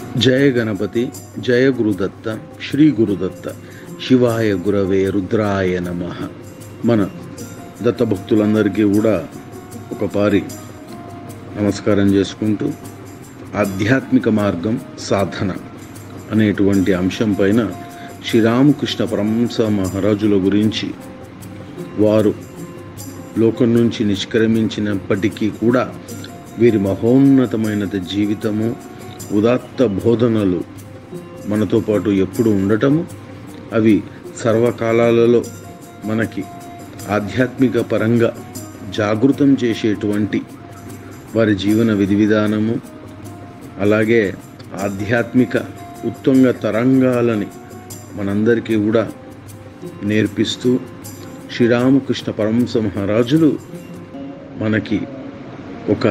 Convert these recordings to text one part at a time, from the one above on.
జయ గణపతి జయ గురుదత్త శ్రీ గురుదత్త శివాయ గురవే రుద్రాయ నమ మన దత్తభక్తులందరికీ కూడా ఒక పారి నమస్కారం చేసుకుంటూ ఆధ్యాత్మిక మార్గం సాధన అనేటువంటి అంశం పైన శ్రీరామకృష్ణ పరమహంస మహారాజుల గురించి వారు లోకం నుంచి నిష్క్రమించినప్పటికీ కూడా వీరి మహోన్నతమైన జీవితము ఉదాత్త బోధనలు మనతో పాటు ఎప్పుడు ఉండటము అవి సర్వకాలాలలో మనకి ఆధ్యాత్మిక పరంగా జాగృతం చేసేటువంటి వారి జీవన విధి విధానము అలాగే ఆధ్యాత్మిక ఉత్తుంగ తరంగాలని మనందరికీ కూడా నేర్పిస్తూ శ్రీరామకృష్ణ పరమహంస మహారాజులు మనకి ఒక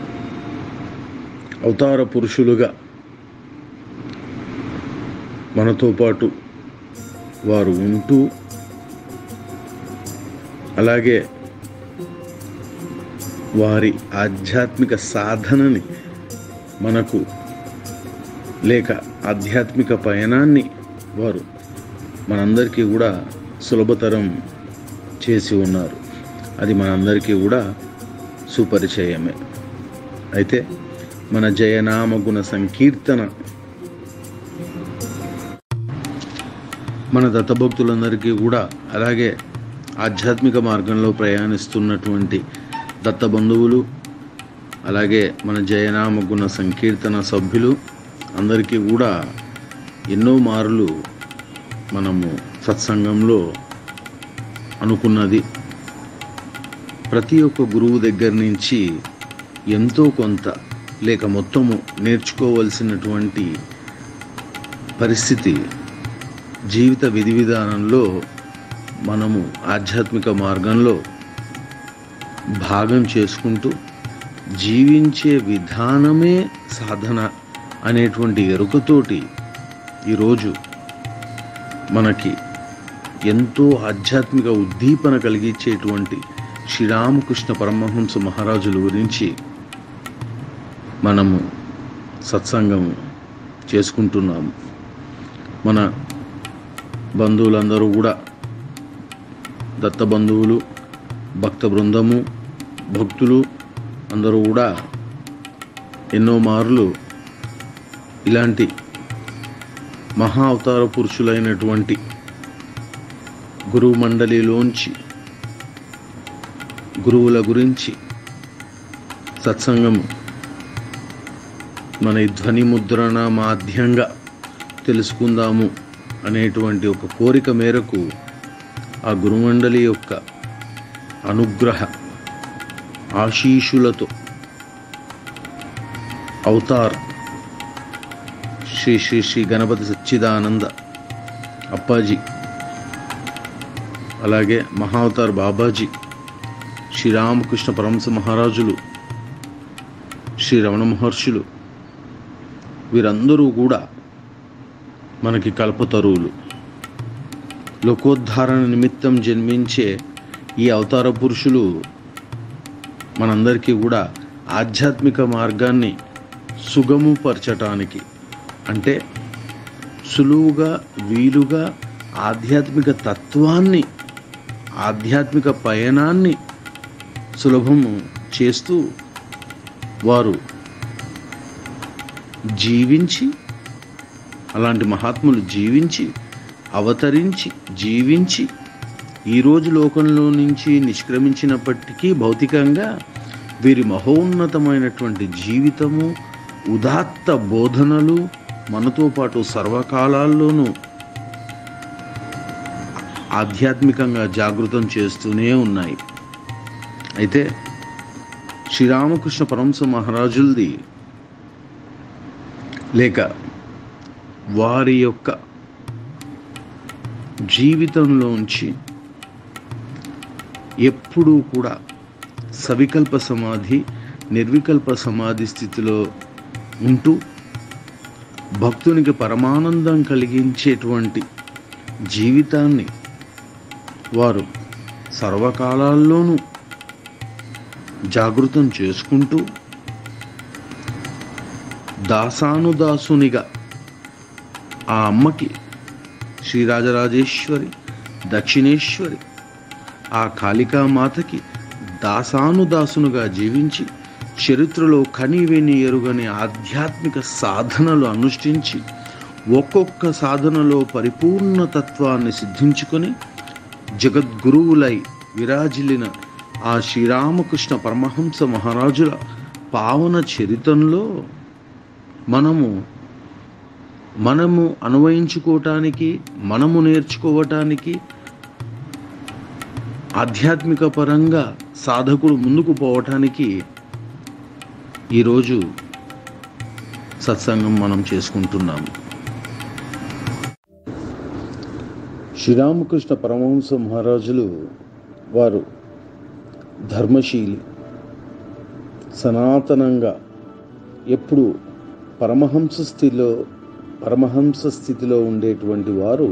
అవతార పురుషులుగా మనతో పాటు వారు ఉంటూ అలాగే వారి ఆధ్యాత్మిక సాధనని మనకు లేక ఆధ్యాత్మిక పయనాన్ని వారు మనందరికీ కూడా సులభతరం చేసి ఉన్నారు అది మనందరికీ కూడా సుపరిచయమే అయితే మన జయనామ గుణ సంకీర్తన మన దత్తభక్తులందరికీ కూడా అలాగే ఆధ్యాత్మిక మార్గంలో ప్రయాణిస్తున్నటువంటి దత్త బంధువులు అలాగే మన జయనామ గుణ సంకీర్తన సభ్యులు అందరికీ కూడా ఎన్నో మార్లు మనము సత్సంగంలో అనుకున్నది ప్రతి ఒక్క గురువు దగ్గర నుంచి ఎంతో కొంత లేక మొత్తము నేర్చుకోవలసినటువంటి పరిస్థితి జీవిత విధి విధానంలో మనము ఆధ్యాత్మిక మార్గంలో భాగం చేసుకుంటూ జీవించే విధానమే సాధన అనేటువంటి ఎరుకతోటి ఈరోజు మనకి ఎంతో ఆధ్యాత్మిక ఉద్దీపన కలిగించేటువంటి శ్రీరామకృష్ణ పరమహంస మహారాజుల గురించి మనము సత్సంగం చేసుకుంటున్నాము మన బంధువులందరూ కూడా దత్త బంధువులు భక్త బృందము భక్తులు అందరూ కూడా ఎన్నో మార్లు ఇలాంటి మహా అవతార పురుషులైనటువంటి గురువు మండలిలోంచి గురువుల గురించి సత్సంగము మన ఈ ధ్వని ముద్రణ మాధ్యంగా తెలుసుకుందాము అనేటువంటి ఒక కోరిక మేరకు ఆ గురుమండలి యొక్క అనుగ్రహ ఆశీషులతో అవతార్ శ్రీ శ్రీ శ్రీ గణపతి సచ్చిదానంద అప్పాజీ అలాగే మహావతార్ బాబాజీ శ్రీరామకృష్ణ పరమశ మహారాజులు శ్రీ రమణ మహర్షులు వీరందరూ కూడా మనకి కల్పతరువులు లోకోద్ధారణ నిమిత్తం జన్మించే ఈ అవతార పురుషులు మనందరికీ కూడా ఆధ్యాత్మిక మార్గాన్ని సుగముపరచటానికి అంటే సులువుగా వీలుగా ఆధ్యాత్మిక తత్వాన్ని ఆధ్యాత్మిక పయనాన్ని సులభము చేస్తూ వారు జీవించి అలాంటి మహాత్ములు జీవించి అవతరించి జీవించి ఈరోజు లోకంలో నుంచి నిష్క్రమించినప్పటికీ భౌతికంగా వీరి మహోన్నతమైనటువంటి జీవితము ఉదాత్త బోధనలు మనతో పాటు సర్వకాలాల్లోనూ ఆధ్యాత్మికంగా జాగృతం చేస్తూనే ఉన్నాయి అయితే శ్రీరామకృష్ణ పరమశ మహారాజులది లేక వారి యొక్క జీవితంలోంచి ఎప్పుడూ కూడా సవికల్ప సమాధి నిర్వికల్ప సమాధి స్థితిలో ఉంటూ భక్తునికి పరమానందం కలిగించేటువంటి జీవితాన్ని వారు సర్వకాలాల్లోనూ జాగృతం చేసుకుంటూ దాసానుదాసునిగా ఆ అమ్మకి శ్రీరాజరాజేశ్వరి దక్షిణేశ్వరి ఆ కాళికామాతకి దాసానుదాసునుగా జీవించి చరిత్రలో కనివిని ఎరుగని ఆధ్యాత్మిక సాధనలు అనుష్ఠించి ఒక్కొక్క సాధనలో పరిపూర్ణ తత్వాన్ని సిద్ధించుకొని జగద్గురువులై విరాజిల్లిన ఆ శ్రీరామకృష్ణ పరమహంస మహారాజుల పావన చరితంలో మనము మనము అన్వయించుకోవటానికి మనము నేర్చుకోవటానికి ఆధ్యాత్మిక పరంగా సాధకుడు ముందుకు పోవటానికి ఈరోజు సత్సంగం మనం చేసుకుంటున్నాము శ్రీరామకృష్ణ పరమహంస మహారాజులు వారు ధర్మశీలి సనాతనంగా ఎప్పుడు పరమహంస స్థితిలో పరమహంస స్థితిలో ఉండేటువంటి వారు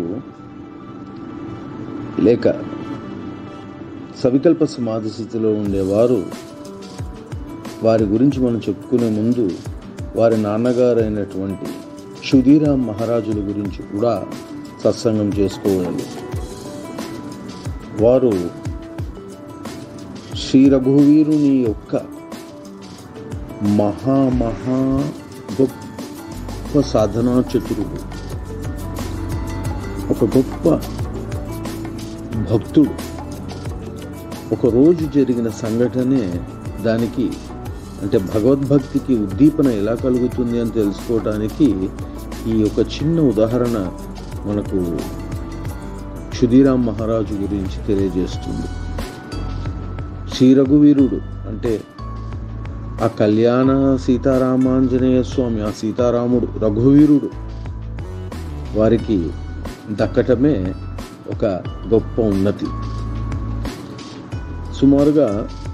లేక సవికల్ప సమాధి స్థితిలో ఉండేవారు వారి గురించి మనం చెప్పుకునే ముందు వారి నాన్నగారు అయినటువంటి క్షుదీరామ్ మహారాజుల గురించి కూడా సత్సంగం చేసుకోవాలి వారు శ్రీ రఘువీరుని యొక్క మహా మహా గొప్ప సాధనా చతురుడు ఒక గొప్ప భక్తుడు ఒకరోజు జరిగిన సంఘటనే దానికి అంటే భగవద్భక్తికి ఉద్దీపన ఎలా కలుగుతుంది అని తెలుసుకోవడానికి ఈ ఒక చిన్న ఉదాహరణ మనకు క్షుదీరామ్ మహారాజు గురించి తెలియజేస్తుంది శ్రీ రఘువీరుడు అంటే ఆ కళ్యాణ సీతారామాంజనేయ స్వామి ఆ సీతారాముడు రఘువీరుడు వారికి దక్కటమే ఒక గొప్ప ఉన్నతి సుమారుగా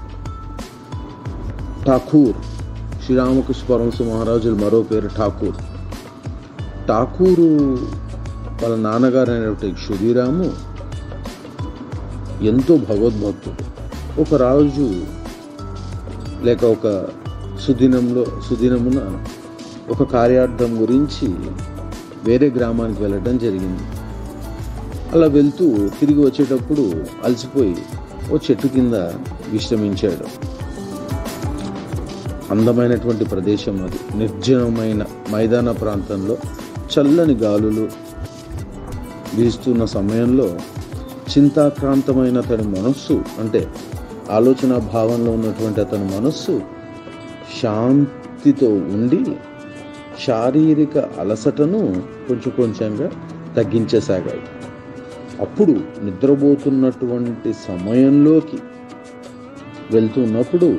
ఠాకూర్ శ్రీరామకృష్ణ పరమశ మహారాజులు మరో పేరు ఠాకూర్ ఠాకూరు వాళ్ళ నాన్నగారు అయినటువంటి క్షుదీరాము ఎంతో భగవద్భక్తుడు ఒక రాజు లేక ఒక సుదినంలో సుదినమున ఒక కార్యార్థం గురించి వేరే గ్రామానికి వెళ్ళడం జరిగింది అలా వెళ్తూ తిరిగి వచ్చేటప్పుడు అలసిపోయి ఓ చెట్టు కింద విశ్రమించాడు అందమైనటువంటి ప్రదేశం అది నిర్జనమైన మైదాన ప్రాంతంలో చల్లని గాలులు వీస్తున్న సమయంలో చింతాక్రాంతమైన అతని మనస్సు అంటే ఆలోచన భావంలో ఉన్నటువంటి అతని మనస్సు శాంతితో ఉండి శారీరక అలసటను కొంచెం కొంచెంగా తగ్గించసాగాయి అప్పుడు నిద్రపోతున్నటువంటి సమయంలోకి వెళ్తున్నప్పుడు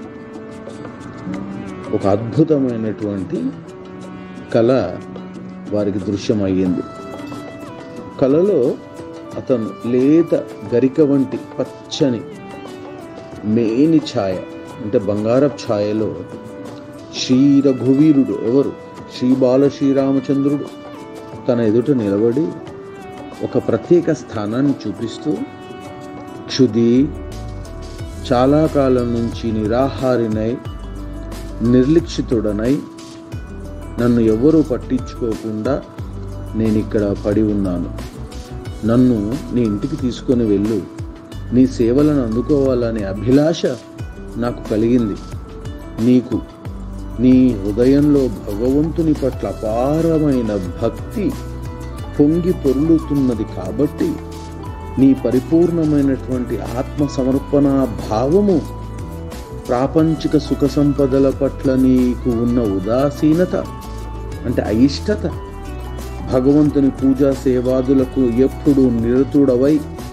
ఒక అద్భుతమైనటువంటి కళ వారికి దృశ్యమయ్యింది కళలో అతను లేత గరిక వంటి పచ్చని మేని ఛాయ అంటే బంగారపు ఛాయలో శ్రీ రఘువీరుడు ఎవరు శ్రీ బాల శ్రీరామచంద్రుడు తన ఎదుట నిలబడి ఒక ప్రత్యేక స్థానాన్ని చూపిస్తూ క్షుది చాలా కాలం నుంచి నిరాహారినై నిర్లిక్షితుడనై నన్ను ఎవరూ పట్టించుకోకుండా నేను ఇక్కడ పడి ఉన్నాను నన్ను నీ ఇంటికి తీసుకొని వెళ్ళు నీ సేవలను అందుకోవాలనే అభిలాష నాకు కలిగింది నీకు నీ హృదయంలో భగవంతుని పట్ల అపారమైన భక్తి పొంగి పొర్లుతున్నది కాబట్టి నీ పరిపూర్ణమైనటువంటి ఆత్మ సమర్పణ భావము ప్రాపంచిక సుఖ సంపదల పట్ల నీకు ఉన్న ఉదాసీనత అంటే అయిష్టత భగవంతుని పూజా సేవాదులకు ఎప్పుడు నిరతుడవై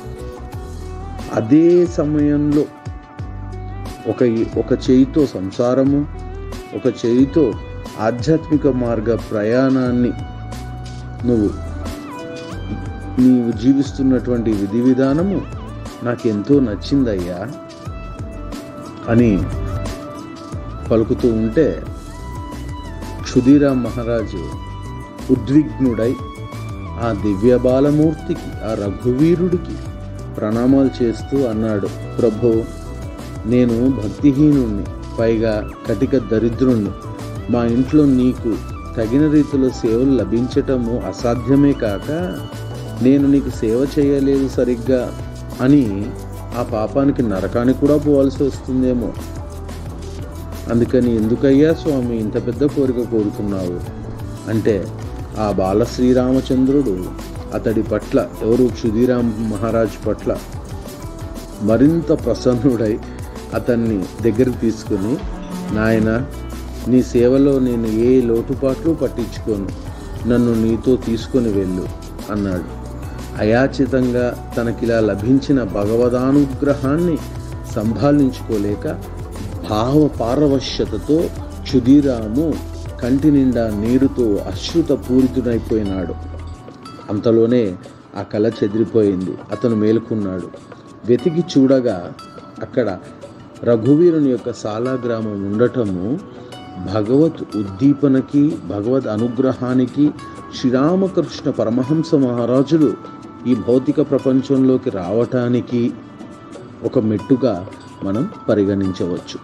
అదే సమయంలో ఒక ఒక చేయితో సంసారము ఒక చేయితో ఆధ్యాత్మిక మార్గ ప్రయాణాన్ని నువ్వు నీవు జీవిస్తున్నటువంటి విధి విధానము నాకెంతో నచ్చిందయ్యా అని పలుకుతూ ఉంటే క్షుదీరామ్ మహారాజు ఉద్విగ్నుడై ఆ దివ్య బాలమూర్తికి ఆ రఘువీరుడికి ప్రణామాలు చేస్తూ అన్నాడు ప్రభో నేను భక్తిహీనుణ్ణి పైగా కటిక దరిద్రుణ్ణి మా ఇంట్లో నీకు తగిన రీతిలో సేవలు లభించటము అసాధ్యమే కాక నేను నీకు సేవ చేయలేదు సరిగ్గా అని ఆ పాపానికి నరకానికి కూడా పోవాల్సి వస్తుందేమో అందుకని ఎందుకయ్యా స్వామి ఇంత పెద్ద కోరిక కోరుతున్నావు అంటే ఆ బాల శ్రీరామచంద్రుడు అతడి పట్ల ఎవరు క్షుదిరామ్ మహారాజ్ పట్ల మరింత ప్రసన్నుడై అతన్ని దగ్గరికి తీసుకుని నాయన నీ సేవలో నేను ఏ లోటుపాట్లు పట్టించుకోను నన్ను నీతో తీసుకొని వెళ్ళు అన్నాడు అయాచితంగా తనకిలా లభించిన భగవదానుగ్రహాన్ని సంభాళించుకోలేక భావ పారవశ్యతతో క్షుదిరాము కంటి నిండా నీరుతో అశ్రుత పూరితుడైపోయినాడు అంతలోనే ఆ కళ చెదిరిపోయింది అతను మేలుకున్నాడు వెతికి చూడగా అక్కడ రఘువీరుని యొక్క సాలా గ్రామం ఉండటము భగవత్ ఉద్దీపనకి భగవద్ అనుగ్రహానికి శ్రీరామకృష్ణ పరమహంస మహారాజులు ఈ భౌతిక ప్రపంచంలోకి రావటానికి ఒక మెట్టుగా మనం పరిగణించవచ్చు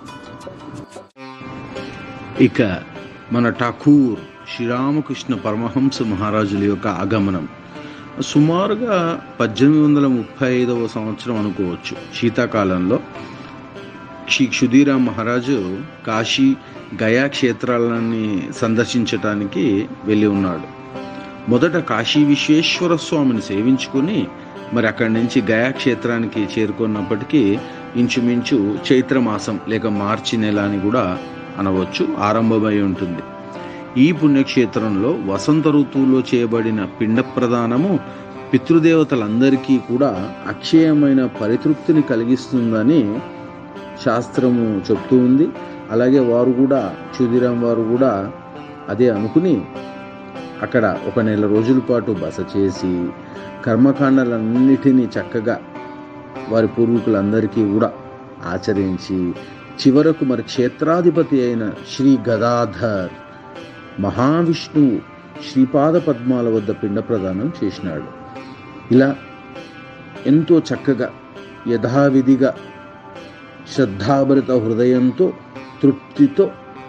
ఇక మన ఠాకూర్ శ్రీరామకృష్ణ పరమహంస మహారాజుల యొక్క ఆగమనం సుమారుగా పద్దెనిమిది వందల ముప్పై ఐదవ సంవత్సరం అనుకోవచ్చు శీతాకాలంలో శ్రీ క్షుదీరామ్ మహారాజు కాశీ గయా క్షేత్రాలని సందర్శించటానికి వెళ్ళి ఉన్నాడు మొదట కాశీ విశ్వేశ్వర స్వామిని సేవించుకుని మరి అక్కడి నుంచి గయా క్షేత్రానికి చేరుకున్నప్పటికీ ఇంచుమించు చైత్రమాసం లేక మార్చి నెల అని కూడా అనవచ్చు ఆరంభమై ఉంటుంది ఈ పుణ్యక్షేత్రంలో వసంత ఋతువులో చేయబడిన పిండ ప్రదానము పితృదేవతలందరికీ కూడా అక్షయమైన పరితృప్తిని కలిగిస్తుందని శాస్త్రము చెప్తూ ఉంది అలాగే వారు కూడా చుదిరాం వారు కూడా అదే అనుకుని అక్కడ ఒక నెల రోజుల పాటు బస చేసి కర్మకాండాలన్నిటినీ చక్కగా వారి పూర్వీకులందరికీ కూడా ఆచరించి చివరకు మరి క్షేత్రాధిపతి అయిన శ్రీ గదాధర్ మహావిష్ణువు శ్రీపాద పద్మాల వద్ద పిండ ప్రదానం చేసినాడు ఇలా ఎంతో చక్కగా యథావిధిగా శ్రద్ధాభరిత హృదయంతో తృప్తితో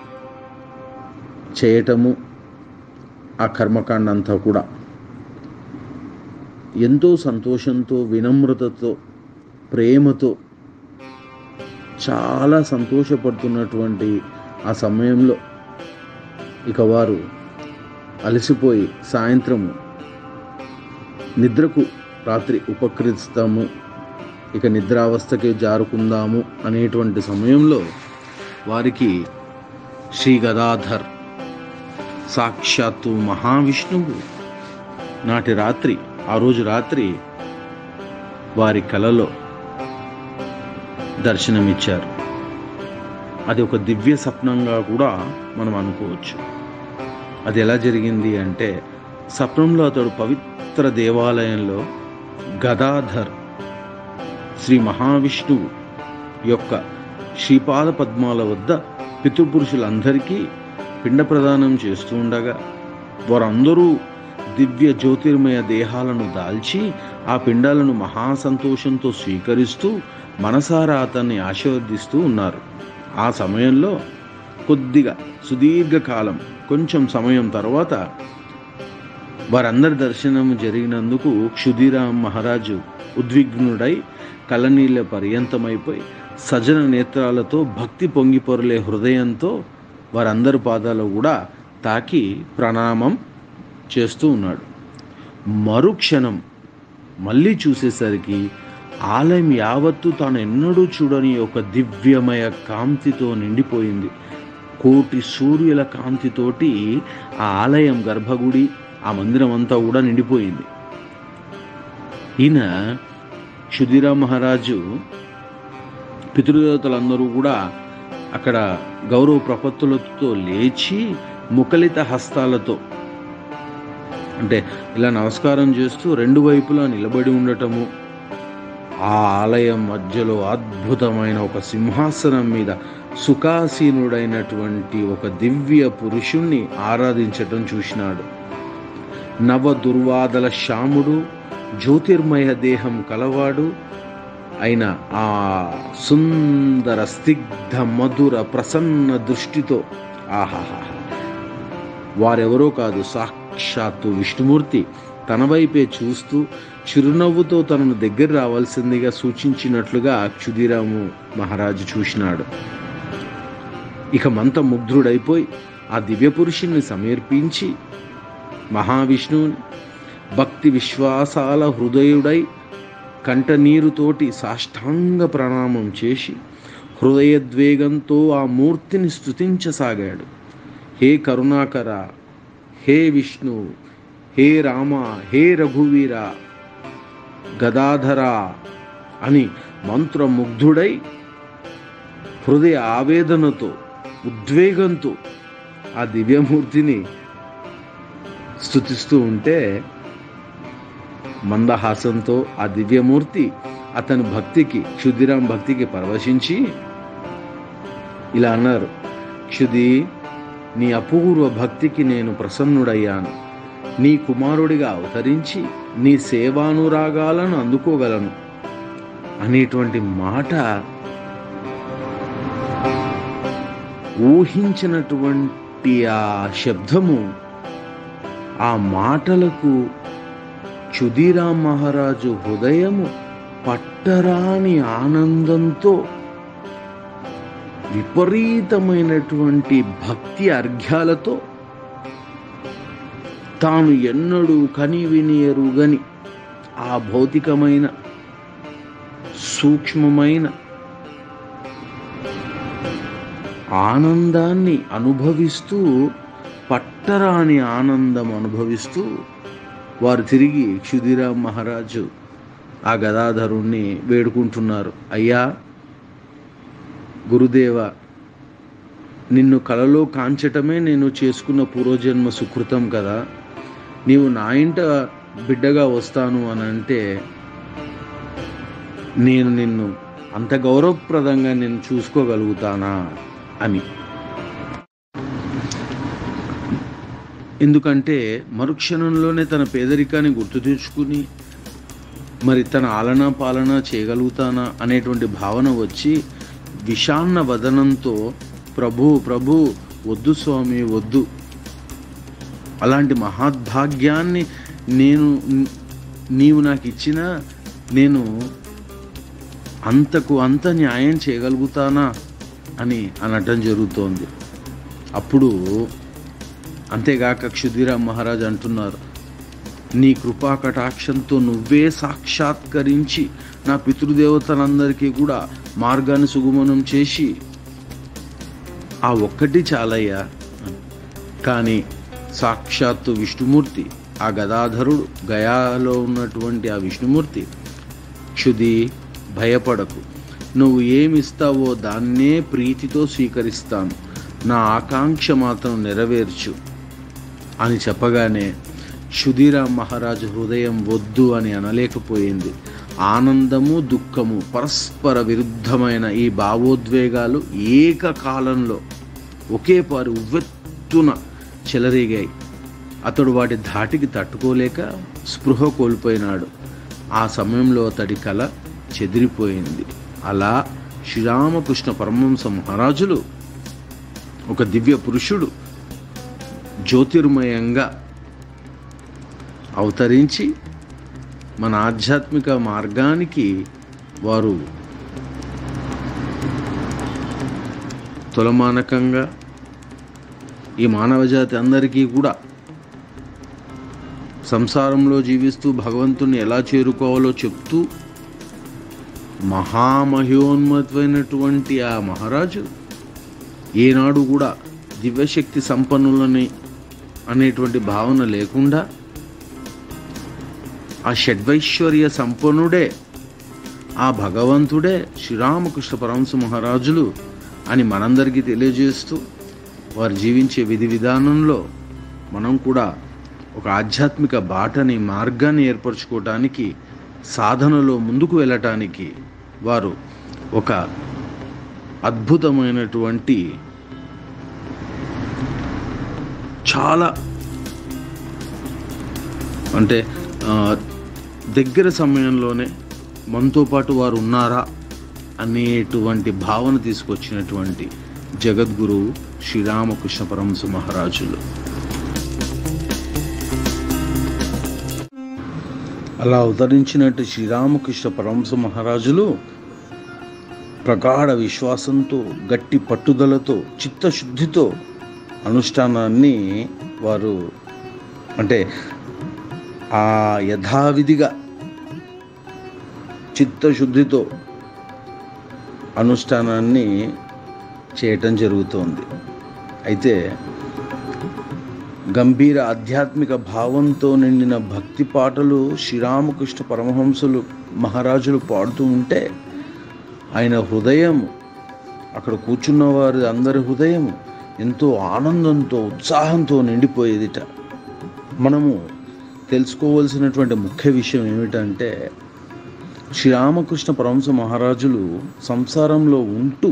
చేయటము ఆ కర్మకాండ అంతా కూడా ఎంతో సంతోషంతో వినమ్రతతో ప్రేమతో చాలా సంతోషపడుతున్నటువంటి ఆ సమయంలో ఇక వారు అలసిపోయి సాయంత్రము నిద్రకు రాత్రి ఉపకరిస్తాము ఇక నిద్రావస్థకి జారుకుందాము అనేటువంటి సమయంలో వారికి శ్రీ గదాధర్ సాక్షాత్తు మహావిష్ణువు నాటి రాత్రి ఆ రోజు రాత్రి వారి కలలో దర్శనమిచ్చారు అది ఒక దివ్య స్వప్నంగా కూడా మనం అనుకోవచ్చు అది ఎలా జరిగింది అంటే స్వప్నంలో అతడు పవిత్ర దేవాలయంలో గదాధర్ శ్రీ మహావిష్ణువు యొక్క శ్రీపాద పద్మాల వద్ద పితృపురుషులందరికీ పిండ ప్రదానం చేస్తూ ఉండగా వారందరూ దివ్య జ్యోతిర్మయ దేహాలను దాల్చి ఆ పిండాలను మహాసంతోషంతో స్వీకరిస్తూ మనసారా అతన్ని ఆశీర్వదిస్తూ ఉన్నారు ఆ సమయంలో కొద్దిగా సుదీర్ఘకాలం కొంచెం సమయం తర్వాత వారందరి దర్శనం జరిగినందుకు క్షుదిరామ్ మహారాజు ఉద్విగ్నుడై కళ్ళనీళ్ళ పర్యంతమైపోయి సజన నేత్రాలతో భక్తి పొంగిపొరలే హృదయంతో వారందరి పాదాలు కూడా తాకి ప్రణామం చేస్తూ ఉన్నాడు మరుక్షణం మళ్ళీ చూసేసరికి ఆలయం యావత్తు తాను ఎన్నడూ చూడని ఒక దివ్యమయ కాంతితో నిండిపోయింది కోటి సూర్యుల కాంతితోటి ఆ ఆలయం గర్భగుడి ఆ మందిరం అంతా కూడా నిండిపోయింది ఈయన క్షుదిరా మహారాజు పితృదేవతలందరూ కూడా అక్కడ గౌరవ ప్రపత్తులతో లేచి ముఖలిత హస్తాలతో అంటే ఇలా నమస్కారం చేస్తూ రెండు వైపులా నిలబడి ఉండటము ఆ ఆలయం మధ్యలో అద్భుతమైన ఒక సింహాసనం మీద సుఖాసీనుడైనటువంటి ఒక దివ్య పురుషుణ్ణి ఆరాధించటం చూసినాడు నవ దుర్వాదల శ్యాముడు జ్యోతిర్మయ దేహం కలవాడు అయిన ఆ సుందర స్నిగ్ధ మధుర ప్రసన్న దృష్టితో ఆహాహా వారెవరో కాదు సాక్షాత్తు విష్ణుమూర్తి తన వైపే చూస్తూ చిరునవ్వుతో తనను దగ్గర రావాల్సిందిగా సూచించినట్లుగా క్షుదిరాము మహారాజు చూసినాడు ఇక మంత ముగ్ధుడైపోయి ఆ దివ్య పురుషుణ్ణి సమర్పించి మహావిష్ణువుని భక్తి విశ్వాసాల హృదయుడై కంటనీరుతోటి సాష్టాంగ ప్రణామం చేసి హృదయద్వేగంతో ఆ మూర్తిని స్తుతించసాగాడు హే కరుణాకర హే విష్ణు హే రామ హే రఘువీర గదాధర అని మంత్రముగ్ధుడై హృదయ ఆవేదనతో ఉద్వేగంతో ఆ దివ్యమూర్తిని స్థుతిస్తూ ఉంటే మందహాసంతో ఆ దివ్యమూర్తి అతని భక్తికి క్షుదిరాం భక్తికి పరవశించి ఇలా అన్నారు క్షుది నీ అపూర్వ భక్తికి నేను ప్రసన్నుడయ్యాను నీ కుమారుడిగా అవతరించి నీ సేవానురాగాలను అందుకోగలను అనేటువంటి మాట ఊహించినటువంటి ఆ శబ్దము ఆ మాటలకు క్షుదిరాం మహారాజు హృదయము పట్టరాని ఆనందంతో విపరీతమైనటువంటి భక్తి అర్ఘ్యాలతో తాను ఎన్నడూ కని విని ఎరుగని ఆ భౌతికమైన సూక్ష్మమైన ఆనందాన్ని అనుభవిస్తూ పట్టరాని ఆనందం అనుభవిస్తూ వారు తిరిగి క్షుదిరాం మహారాజు ఆ గదాధరుణ్ణి వేడుకుంటున్నారు అయ్యా గురుదేవ నిన్ను కలలో కాంచటమే నేను చేసుకున్న పూర్వజన్మ సుకృతం కదా నీవు నా ఇంట బిడ్డగా వస్తాను అని అంటే నేను నిన్ను అంత గౌరవప్రదంగా నేను చూసుకోగలుగుతానా అని ఎందుకంటే మరుక్షణంలోనే తన పేదరికాన్ని గుర్తు తెచ్చుకుని మరి తన ఆలనా పాలన చేయగలుగుతానా అనేటువంటి భావన వచ్చి విషాన్న వదనంతో ప్రభు ప్రభు వద్దు స్వామి వద్దు అలాంటి మహాద్భాగ్యాన్ని నేను నీవు నాకు ఇచ్చిన నేను అంతకు అంత న్యాయం చేయగలుగుతానా అని అనటం జరుగుతోంది అప్పుడు అంతేగాక క్షుదిరాం మహారాజ్ అంటున్నారు నీ కృపా కటాక్షంతో నువ్వే సాక్షాత్కరించి నా పితృదేవతలందరికీ కూడా మార్గాన్ని సుగమనం చేసి ఆ ఒక్కటి చాలయ్యా కానీ సాక్షాత్తు విష్ణుమూర్తి ఆ గదాధరుడు గయాలో ఉన్నటువంటి ఆ విష్ణుమూర్తి క్షుది భయపడకు నువ్వు ఏమిస్తావో దాన్నే ప్రీతితో స్వీకరిస్తాను నా ఆకాంక్ష మాత్రం నెరవేర్చు అని చెప్పగానే క్షుదిరాం మహారాజు హృదయం వద్దు అని అనలేకపోయింది ఆనందము దుఃఖము పరస్పర విరుద్ధమైన ఈ భావోద్వేగాలు ఏకకాలంలో ఒకే పారి ఉవ్వెత్తున చెలరేగాయి అతడు వాటి ధాటికి తట్టుకోలేక స్పృహ కోల్పోయినాడు ఆ సమయంలో అతడి కల చెదిరిపోయింది అలా శ్రీరామకృష్ణ పరమహంస మహారాజులు ఒక దివ్య పురుషుడు జ్యోతిర్మయంగా అవతరించి మన ఆధ్యాత్మిక మార్గానికి వారు తులమానకంగా ఈ మానవజాతి అందరికీ కూడా సంసారంలో జీవిస్తూ భగవంతుని ఎలా చేరుకోవాలో చెప్తూ మహామహోన్మతమైనటువంటి ఆ మహారాజు ఏనాడు కూడా దివ్యశక్తి సంపన్నులని అనేటువంటి భావన లేకుండా ఆ షడ్వైశ్వర్య సంపన్నుడే ఆ భగవంతుడే శ్రీరామకృష్ణ పరమశ మహారాజులు అని మనందరికీ తెలియజేస్తూ వారు జీవించే విధి విధానంలో మనం కూడా ఒక ఆధ్యాత్మిక బాటని మార్గాన్ని ఏర్పరచుకోవటానికి సాధనలో ముందుకు వెళ్ళటానికి వారు ఒక అద్భుతమైనటువంటి చాలా అంటే ఆ, దగ్గర సమయంలోనే మనతో పాటు వారు ఉన్నారా అనేటువంటి భావన తీసుకొచ్చినటువంటి జగద్గురువు శ్రీరామకృష్ణ పరమహంస మహారాజులు అలా అవతరించినట్టు శ్రీరామకృష్ణ పరమహంస మహారాజులు ప్రగాఢ విశ్వాసంతో గట్టి పట్టుదలతో చిత్తశుద్ధితో అనుష్ఠానాన్ని వారు అంటే ఆ యథావిధిగా చిత్తశుద్ధితో అనుష్ఠానాన్ని చేయటం జరుగుతోంది అయితే గంభీర ఆధ్యాత్మిక భావంతో నిండిన భక్తి పాటలు శ్రీరామకృష్ణ పరమహంసులు మహారాజులు పాడుతూ ఉంటే ఆయన హృదయం అక్కడ కూర్చున్న వారి అందరి హృదయం ఎంతో ఆనందంతో ఉత్సాహంతో నిండిపోయేదిట మనము తెలుసుకోవలసినటువంటి ముఖ్య విషయం ఏమిటంటే శ్రీరామకృష్ణ పరమహంస మహారాజులు సంసారంలో ఉంటూ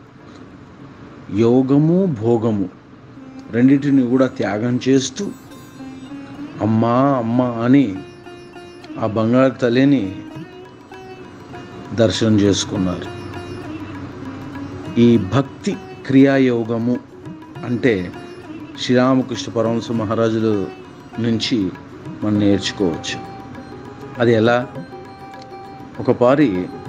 యోగము భోగము రెండింటిని కూడా త్యాగం చేస్తూ అమ్మా అమ్మా అని ఆ బంగారు తల్లిని దర్శనం చేసుకున్నారు ఈ భక్తి క్రియాయోగము అంటే శ్రీరామకృష్ణ పరమహంస మహారాజుల నుంచి మనం నేర్చుకోవచ్చు అది ఎలా ఒక పారి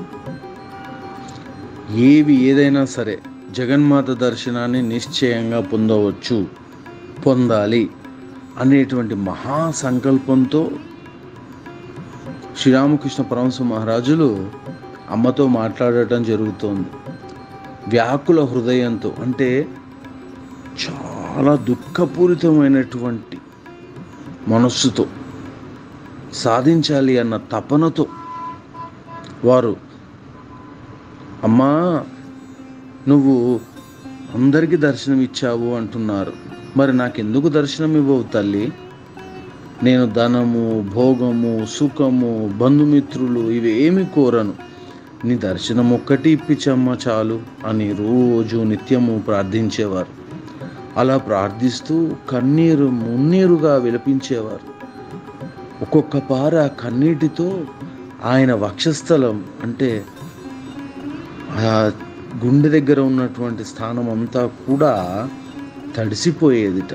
ఏవి ఏదైనా సరే జగన్మాత దర్శనాన్ని నిశ్చయంగా పొందవచ్చు పొందాలి అనేటువంటి మహా సంకల్పంతో శ్రీరామకృష్ణ పరమహంస మహారాజులు అమ్మతో మాట్లాడటం జరుగుతోంది వ్యాకుల హృదయంతో అంటే చాలా దుఃఖపూరితమైనటువంటి మనస్సుతో సాధించాలి అన్న తపనతో వారు అమ్మా నువ్వు అందరికీ దర్శనం ఇచ్చావు అంటున్నారు మరి నాకెందుకు దర్శనం ఇవ్వవు తల్లి నేను ధనము భోగము సుఖము బంధుమిత్రులు ఇవి ఏమి కోరను నీ దర్శనం ఒక్కటి ఇప్పించమ్మ చాలు అని రోజు నిత్యము ప్రార్థించేవారు అలా ప్రార్థిస్తూ కన్నీరు మున్నీరుగా విలపించేవారు ఒక్కొక్క పార కన్నీటితో ఆయన వక్షస్థలం అంటే ఆ గుండె దగ్గర ఉన్నటువంటి స్థానం అంతా కూడా తడిసిపోయేదిట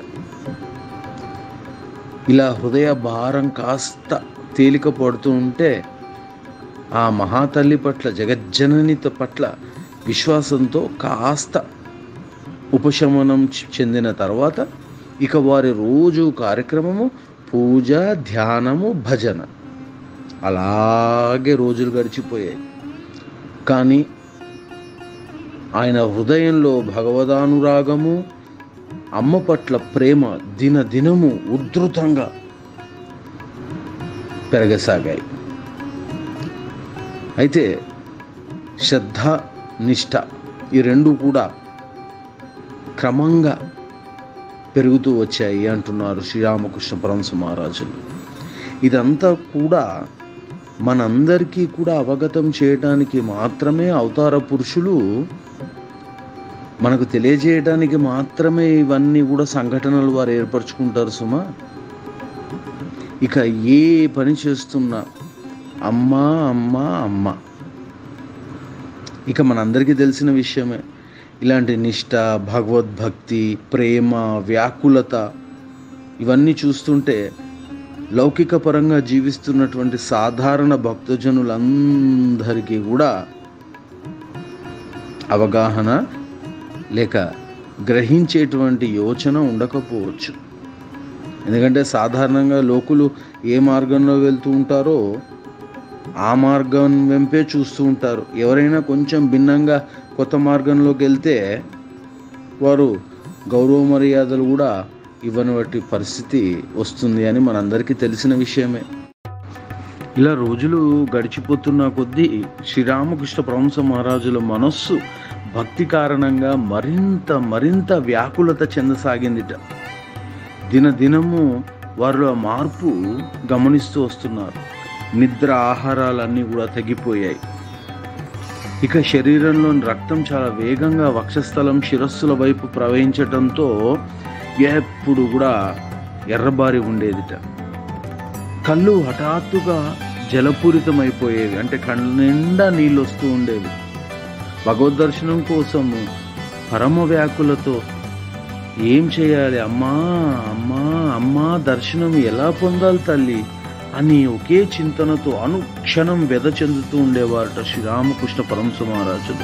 ఇలా హృదయ భారం కాస్త తేలిక పడుతూ ఉంటే ఆ మహాతల్లి పట్ల జగజ్జననిత పట్ల విశ్వాసంతో కాస్త ఉపశమనం చెందిన తర్వాత ఇక వారి రోజు కార్యక్రమము పూజ ధ్యానము భజన అలాగే రోజులు గడిచిపోయాయి కానీ ఆయన హృదయంలో భగవదానురాగము అమ్మ పట్ల ప్రేమ దినదినము ఉద్ధృతంగా పెరగసాగాయి అయితే శ్రద్ధ నిష్ఠ ఈ రెండు కూడా క్రమంగా పెరుగుతూ వచ్చాయి అంటున్నారు శ్రీరామకృష్ణ పరమశ మహారాజులు ఇదంతా కూడా మనందరికీ కూడా అవగతం చేయటానికి మాత్రమే అవతార పురుషులు మనకు తెలియజేయడానికి మాత్రమే ఇవన్నీ కూడా సంఘటనలు వారు ఏర్పరచుకుంటారు సుమా ఇక ఏ పని చేస్తున్నా అమ్మా అమ్మా అమ్మ ఇక మనందరికీ తెలిసిన విషయమే ఇలాంటి నిష్ఠ భగవద్భక్తి ప్రేమ వ్యాకులత ఇవన్నీ చూస్తుంటే లౌకిక పరంగా జీవిస్తున్నటువంటి సాధారణ భక్తజనులందరికీ కూడా అవగాహన లేక గ్రహించేటువంటి యోచన ఉండకపోవచ్చు ఎందుకంటే సాధారణంగా లోకులు ఏ మార్గంలో వెళ్తూ ఉంటారో ఆ మార్గం వెంపే చూస్తూ ఉంటారు ఎవరైనా కొంచెం భిన్నంగా కొత్త మార్గంలోకి వెళ్తే వారు గౌరవ మర్యాదలు కూడా ఇవ్వనటువంటి పరిస్థితి వస్తుంది అని మనందరికీ తెలిసిన విషయమే ఇలా రోజులు గడిచిపోతున్న కొద్దీ శ్రీరామకృష్ణ పరమహంస మహారాజుల మనస్సు భక్తి కారణంగా మరింత మరింత వ్యాకులత చెందసాగిందిట దినదినము వారిలో ఆ మార్పు గమనిస్తూ వస్తున్నారు నిద్ర ఆహారాలన్నీ కూడా తగ్గిపోయాయి ఇక శరీరంలోని రక్తం చాలా వేగంగా వక్షస్థలం శిరస్సుల వైపు ప్రవహించటంతో ఎప్పుడు కూడా ఎర్రబారి ఉండేదిట కళ్ళు హఠాత్తుగా జలపూరితమైపోయేవి అంటే కళ్ళ నిండా నీళ్ళు వస్తూ ఉండేవి భగవద్ దర్శనం కోసము పరమ వ్యాకులతో ఏం చేయాలి అమ్మా అమ్మా అమ్మా దర్శనం ఎలా పొందాలి తల్లి అని ఒకే చింతనతో అనుక్షణం వ్యధ చెందుతూ ఉండేవారట శ్రీరామకృష్ణ పరమశ మహారాజులు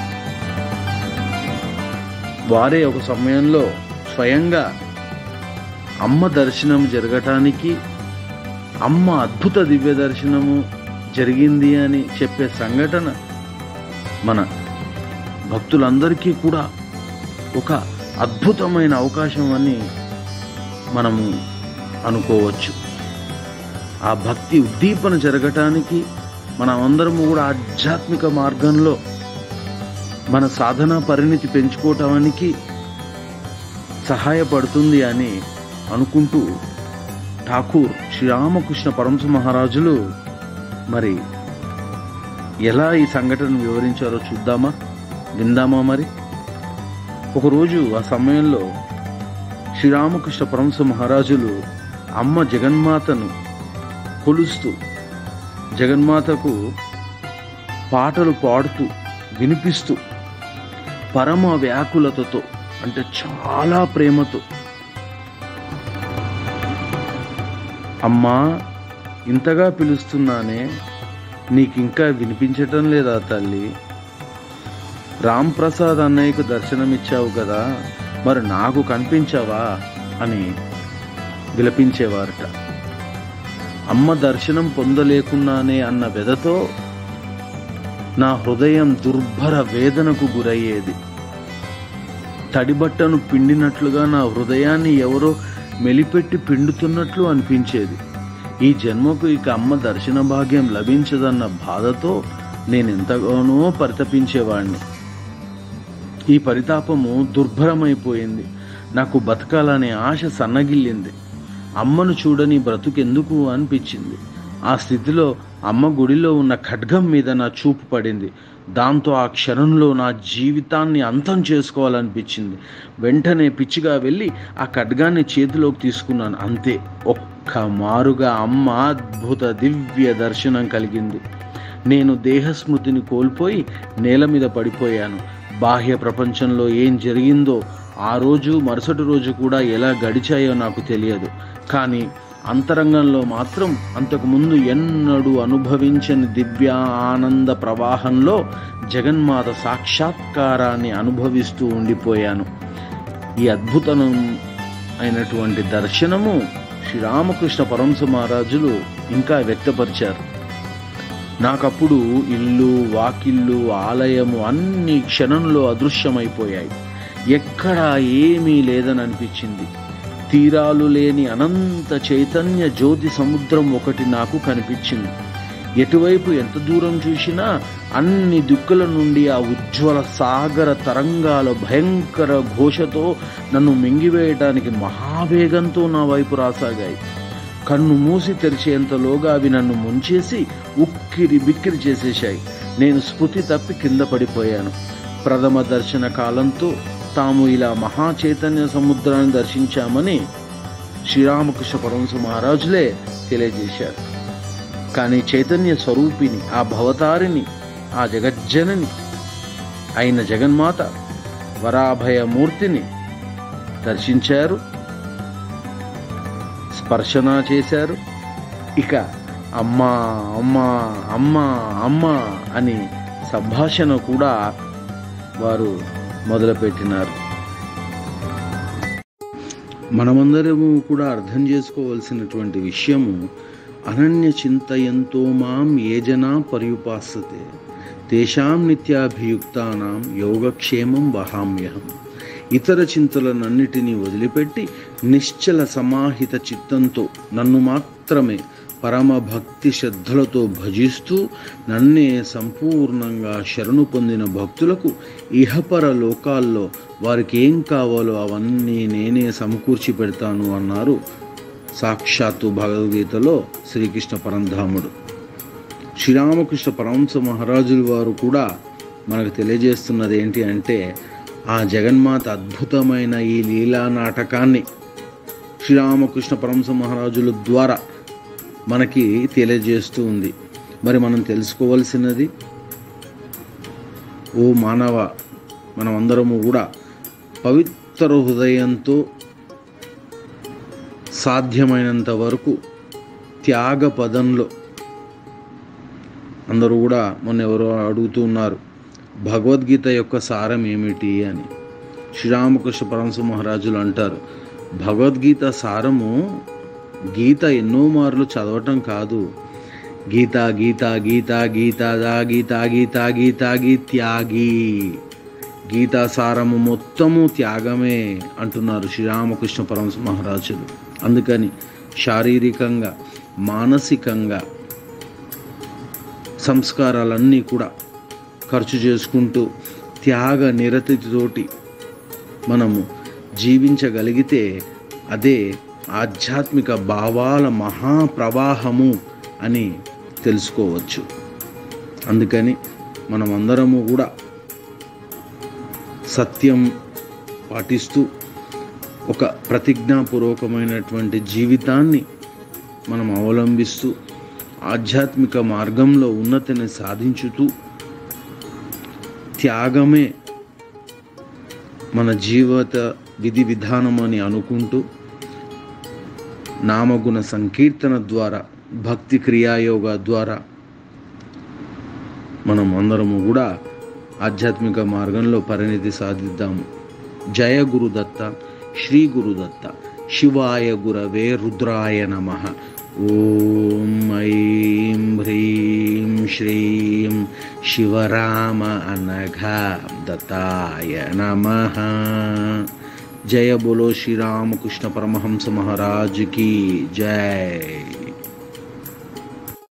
వారే ఒక సమయంలో స్వయంగా అమ్మ దర్శనం జరగటానికి అమ్మ అద్భుత దివ్య దర్శనము జరిగింది అని చెప్పే సంఘటన మన భక్తులందరికీ కూడా ఒక అద్భుతమైన అవకాశం అని మనము అనుకోవచ్చు ఆ భక్తి ఉద్దీపన జరగటానికి మనం అందరము కూడా ఆధ్యాత్మిక మార్గంలో మన సాధన పరిణితి పెంచుకోవటానికి సహాయపడుతుంది అని అనుకుంటూ ఠాకూర్ శ్రీరామకృష్ణ పరమశ మహారాజులు మరి ఎలా ఈ సంఘటన వివరించారో చూద్దామా విందామా మరి ఒకరోజు ఆ సమయంలో శ్రీరామకృష్ణ పరమశ మహారాజులు అమ్మ జగన్మాతను కొలుస్తూ జగన్మాతకు పాటలు పాడుతూ వినిపిస్తూ పరమ వ్యాకులతతో అంటే చాలా ప్రేమతో అమ్మా ఇంతగా పిలుస్తున్నానే నీకింకా వినిపించటం లేదా తల్లి రామ్ ప్రసాద్ అన్నయ్యకు దర్శనమిచ్చావు కదా మరి నాకు కనిపించావా అని విలపించేవారట అమ్మ దర్శనం పొందలేకున్నానే అన్న వెదతో నా హృదయం దుర్భర వేదనకు గురయ్యేది తడిబట్టను పిండినట్లుగా నా హృదయాన్ని ఎవరో మెలిపెట్టి పిండుతున్నట్లు అనిపించేది ఈ జన్మకు ఇక అమ్మ దర్శన భాగ్యం లభించదన్న బాధతో నేను ఎంతగానో పరితపించేవాణ్ణి ఈ పరితాపము దుర్భరమైపోయింది నాకు బతకాలనే ఆశ సన్నగిల్లింది అమ్మను చూడని బ్రతుకెందుకు అనిపించింది ఆ స్థితిలో అమ్మ గుడిలో ఉన్న ఖడ్గం మీద నా చూపు పడింది దాంతో ఆ క్షణంలో నా జీవితాన్ని అంతం చేసుకోవాలనిపించింది వెంటనే పిచ్చిగా వెళ్ళి ఆ ఖడ్గాన్ని చేతిలోకి తీసుకున్నాను అంతే ఒక్క మారుగా అమ్మ అద్భుత దివ్య దర్శనం కలిగింది నేను దేహస్మృతిని కోల్పోయి నేల మీద పడిపోయాను బాహ్య ప్రపంచంలో ఏం జరిగిందో ఆ రోజు మరుసటి రోజు కూడా ఎలా గడిచాయో నాకు తెలియదు కానీ అంతరంగంలో మాత్రం అంతకుముందు ఎన్నడూ అనుభవించని దివ్య ఆనంద ప్రవాహంలో జగన్మాత సాక్షాత్కారాన్ని అనుభవిస్తూ ఉండిపోయాను ఈ అద్భుతం అయినటువంటి దర్శనము శ్రీరామకృష్ణ పరమశ మహారాజులు ఇంకా వ్యక్తపరిచారు నాకప్పుడు ఇల్లు వాకిళ్ళు ఆలయము అన్ని క్షణంలో అదృశ్యమైపోయాయి ఎక్కడా ఏమీ లేదని అనిపించింది తీరాలు లేని అనంత చైతన్య జ్యోతి సముద్రం ఒకటి నాకు కనిపించింది ఎటువైపు ఎంత దూరం చూసినా అన్ని దిక్కుల నుండి ఆ ఉజ్వల సాగర తరంగాల భయంకర ఘోషతో నన్ను మింగివేయటానికి మహావేగంతో నా వైపు రాసాగాయి కన్ను మూసి తెరిచేంతలోగా అవి నన్ను ముంచేసి ఉక్కిరి బిక్కిరి చేసేశాయి నేను స్ఫృతి తప్పి కింద పడిపోయాను ప్రథమ దర్శన కాలంతో తాము ఇలా మహా చైతన్య సముద్రాన్ని దర్శించామని శ్రీరామకృష్ణ పరమశ మహారాజులే తెలియజేశారు కానీ చైతన్య స్వరూపిని ఆ భవతారిని ఆ జగజ్జనని అయిన జగన్మాత వరాభయమూర్తిని దర్శించారు స్పర్శన చేశారు ఇక అమ్మా అమ్మా అమ్మా అమ్మా అని సంభాషణ కూడా వారు మొదలుపెట్టినారు మనమందరము కూడా అర్థం చేసుకోవలసినటువంటి విషయము అనన్య చింతయంతో మాం ఏ జనా పర్యుపాసతే తేషాం నిత్యాభియుక్తానాం యోగక్షేమం వహామ్యహం ఇతర చింతలనన్నిటినీ వదిలిపెట్టి నిశ్చల సమాహిత చిత్తంతో నన్ను మాత్రమే పరమ భక్తి శ్రద్ధలతో భజిస్తూ నన్నే సంపూర్ణంగా శరణు పొందిన భక్తులకు ఇహపర లోకాల్లో వారికి ఏం కావాలో అవన్నీ నేనే సమకూర్చి పెడతాను అన్నారు సాక్షాత్తు భగవద్గీతలో శ్రీకృష్ణ పరంధాముడు శ్రీరామకృష్ణ పరమహంస మహారాజుల వారు కూడా మనకు తెలియజేస్తున్నది ఏంటి అంటే ఆ జగన్మాత అద్భుతమైన ఈ లీలా నాటకాన్ని శ్రీరామకృష్ణ పరమహంస మహారాజుల ద్వారా మనకి తెలియజేస్తూ ఉంది మరి మనం తెలుసుకోవాల్సినది ఓ మానవ మనమందరము కూడా పవిత్ర హృదయంతో సాధ్యమైనంత వరకు త్యాగ పదంలో అందరూ కూడా మొన్న ఎవరో అడుగుతూ ఉన్నారు భగవద్గీత యొక్క సారం ఏమిటి అని శ్రీరామకృష్ణ పరమశ మహారాజులు అంటారు భగవద్గీత సారము గీత ఎన్నో మార్లు చదవటం కాదు గీత గీత గీత గీత దా గీత గీత గీత గీత్యాగి గీతా సారము మొత్తము త్యాగమే అంటున్నారు శ్రీరామకృష్ణ పరమశ మహారాజులు అందుకని శారీరకంగా మానసికంగా సంస్కారాలన్నీ కూడా ఖర్చు చేసుకుంటూ త్యాగ నిరతితోటి మనము జీవించగలిగితే అదే ఆధ్యాత్మిక భావాల మహాప్రవాహము అని తెలుసుకోవచ్చు అందుకని మనమందరము కూడా సత్యం పాటిస్తూ ఒక ప్రతిజ్ఞాపూర్వకమైనటువంటి జీవితాన్ని మనం అవలంబిస్తూ ఆధ్యాత్మిక మార్గంలో ఉన్నతిని సాధించుతూ త్యాగమే మన జీవిత విధి విధానం అని అనుకుంటూ నామగుణ సంకీర్తన ద్వారా భక్తి క్రియాయోగ ద్వారా మనం అందరము కూడా ఆధ్యాత్మిక మార్గంలో పరిణితి సాధిద్దాము జయ గురుదత్త శ్రీ గురుదత్త శివాయ గురవే రుద్రాయ నమ ఓం ఐం హ్రీం శ్రీం శివరామ అనఘ దత్తాయ నమ జయ బోలో శ్రీరామకృష్ణ పరమహంస మహారాజ్ की जय